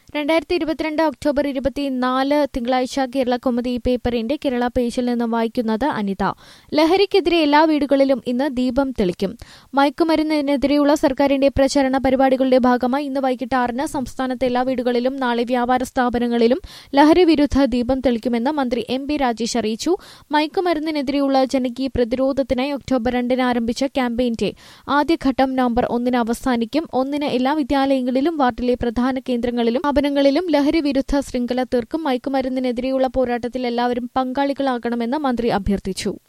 രണ്ടായിരത്തി ഇരുപത്തിരണ്ട് ഒക്ടോബർ ഇരുപത്തിനാല് തിങ്കളാഴ്ച കേരള കൊമതി പേപ്പറിന്റെ കേരള പേജിൽ നിന്ന് വായിക്കുന്നത് അനിത ലഹരിക്കെതിരെ എല്ലാ വീടുകളിലും ഇന്ന് ദീപം തെളിക്കും മയക്കുമരുന്നിനെതിരെയുള്ള സർക്കാരിന്റെ പ്രചരണ പരിപാടികളുടെ ഭാഗമായി ഇന്ന് വൈകിട്ട് ആറിന് സംസ്ഥാനത്തെ എല്ലാ വീടുകളിലും നാളെ വ്യാപാര സ്ഥാപനങ്ങളിലും ലഹരി വിരുദ്ധ ദീപം തെളിക്കുമെന്ന് മന്ത്രി എം പി രാജേഷ് അറിയിച്ചു മയക്കുമരുന്നിനെതിരെയുള്ള ജനകീയ പ്രതിരോധത്തിനായി ഒക്ടോബർ രണ്ടിന് ആരംഭിച്ച ക്യാമ്പയിന്റെ ആദ്യഘട്ടം നവംബർ ഒന്നിന് അവസാനിക്കും ഒന്നിന് എല്ലാ വിദ്യാലയങ്ങളിലും വാർഡിലെ പ്രധാന കേന്ദ്രങ്ങളിലും സ്ഥാപനങ്ങളിലും ലഹരി വിരുദ്ധ ശൃംഖല തീർക്കും മയക്കുമരുന്നിനെതിരെയുള്ള പോരാട്ടത്തിൽ എല്ലാവരും പങ്കാളികളാകണമെന്ന് മന്ത്രി അഭ്യർത്ഥിച്ചു